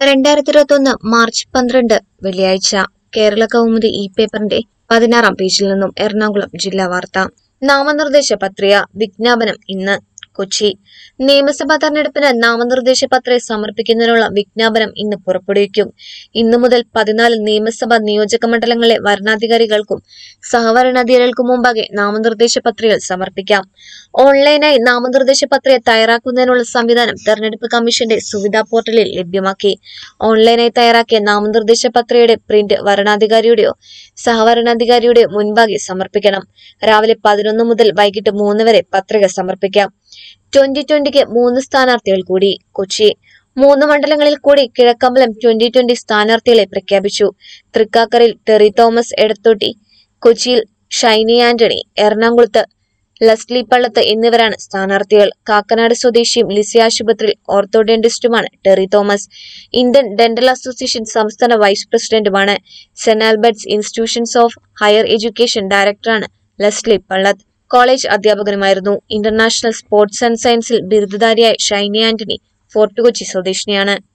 രണ്ടായിരത്തി ഇരുപത്തി ഒന്ന് മാർച്ച് പന്ത്രണ്ട് വെള്ളിയാഴ്ച കേരള കൗമുദി ഇ പേപ്പറിന്റെ പതിനാറാം പേജിൽ നിന്നും എറണാകുളം ജില്ലാ വാർത്ത നാമനിർദ്ദേശ പത്രിക വിജ്ഞാപനം ഇന്ന് കൊച്ചി നിയമസഭാ തെരഞ്ഞെടുപ്പിന് നാമനിർദ്ദേശ പത്രിക സമർപ്പിക്കുന്നതിനുള്ള വിജ്ഞാപനം ഇന്ന് പുറപ്പെടുവിക്കും ഇന്നു മുതൽ പതിനാല് നിയമസഭാ നിയോജക മണ്ഡലങ്ങളിലെ വരണാധികാരികൾക്കും സഹവരണാധികാരികൾക്കും മുമ്പാകെ നാമനിർദ്ദേശ പത്രികകൾ സമർപ്പിക്കാം ഓൺലൈനായി നാമനിർദ്ദേശ പത്രിക തയ്യാറാക്കുന്നതിനുള്ള സംവിധാനം തെരഞ്ഞെടുപ്പ് കമ്മീഷന്റെ സുവിധാ പോർട്ടലിൽ ലഭ്യമാക്കി ഓൺലൈനായി തയ്യാറാക്കിയ നാമനിർദ്ദേശ പത്രികയുടെ പ്രിന്റ് വരണാധികാരിയുടെയോ സഹവരണാധികാരിയുടെയോ മുൻപാകെ സമർപ്പിക്കണം രാവിലെ പതിനൊന്ന് മുതൽ വൈകിട്ട് മൂന്ന് വരെ പത്രിക സമർപ്പിക്കാം ട്വന്റി ട്വന്റിക്ക് മൂന്ന് സ്ഥാനാർത്ഥികൾ കൂടി കൊച്ചി മൂന്ന് മണ്ഡലങ്ങളിൽ കൂടി കിഴക്കമ്പലം ട്വന്റി ട്വന്റി സ്ഥാനാർത്ഥികളെ പ്രഖ്യാപിച്ചു തൃക്കാക്കരയിൽ ടെറി തോമസ് എടത്തൊട്ടി കൊച്ചിയിൽ ഷൈനി ആന്റണി എറണാകുളത്ത് ലസ്ലി പള്ളത്ത് എന്നിവരാണ് സ്ഥാനാർത്ഥികൾ കാക്കനാട് സ്വദേശിയും ലിസി ആശുപത്രിയിൽ ഓർത്തോഡെന്റിസ്റ്റുമാണ് Terry Thomas Indian dental association സംസ്ഥാന വൈസ് പ്രസിഡന്റുമാണ് Saint Albert's institutions of higher education ഡയറക്ടറാണ് ലസ്ലി പള്ളത്ത് കോളേജ് അധ്യാപകനുമായിരുന്നു ഇന്റർനാഷണൽ സ്പോർട്സ് ആൻഡ് സയൻസിൽ ബിരുദധാരിയായ ഷൈനി ആന്റണി ഫോർട്ട് കൊച്ചി സ്വദേശിനിയാണ്